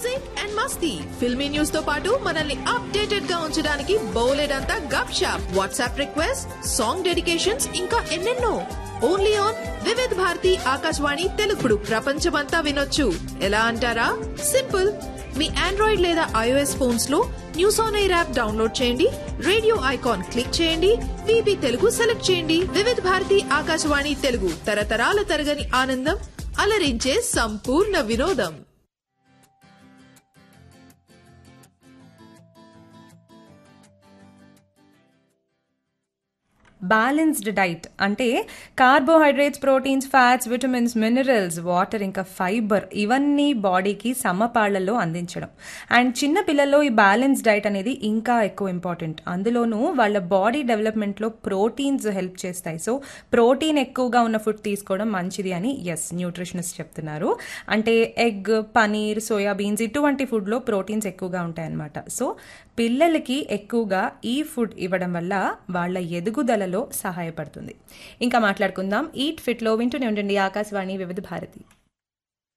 music and మస్తీ filmy news తో పాటు మనల్ని అప్డేటెడ్ గా ఉంచడానికి బోలెడంతా గప్ షాప్ వాట్సాప్ రిక్వెస్ట్ సాంగ్ డెడికేషన్స్ ఇంకా ఎన్నెన్నో ఓన్లీ ఆన్ వివిధ్ భారతి ఆకాశవాణి తెలుగుడు ప్రపంచమంతా వినొచ్చు ఎలా అంటారా సింపుల్ మీ ఆండ్రాయిడ్ లేదా ఐఓఎస్ ఫోన్స్ లో News on AIR app download చేయండి రేడియో ఐకాన్ క్లిక్ చేయండి విబి తెలుగు సెలెక్ట్ చేయండి వివిధ్ భారతి ఆకాశవాణి తెలుగు తరతరాల తరగని ఆనందం అలరించే సంపూర్ణ వినోదం బ్యాలెన్స్డ్ డైట్ అంటే carbohydrates proteins fats vitamins minerals water ఇంకా ఫైబర్ ఇవన్నీ బాడీకి సమపాళ్లలో అందించడం అండ్ చిన్న పిల్లల్లో ఈ బ్యాలెన్స్ డైట్ అనేది ఇంకా ఎక్కువ ఇంపార్టెంట్ అందులోనూ వాళ్ళ బాడీ డెవలప్మెంట్లో ప్రోటీన్స్ హెల్ప్ చేస్తాయి సో ప్రోటీన్ ఎక్కువగా ఉన్న ఫుడ్ తీసుకోవడం మంచిది అని ఎస్ న్యూట్రిషనిస్ట్ చెప్తున్నారు అంటే ఎగ్ పనీర్ సోయాబీన్స్ ఇటువంటి ఫుడ్లో ప్రోటీన్స్ ఎక్కువగా ఉంటాయన్నమాట సో పిల్లలకి ఎక్కువగా ఈ ఫుడ్ ఇవ్వడం వల్ల వాళ్ళ ఎదుగుదలలో సహాయపడుతుంది ఇంకా మాట్లాడుకుందాం ఈట్ ఫిట్లో వింటూనే ఉండండి ఆకాశవాణి వివిధ భారతి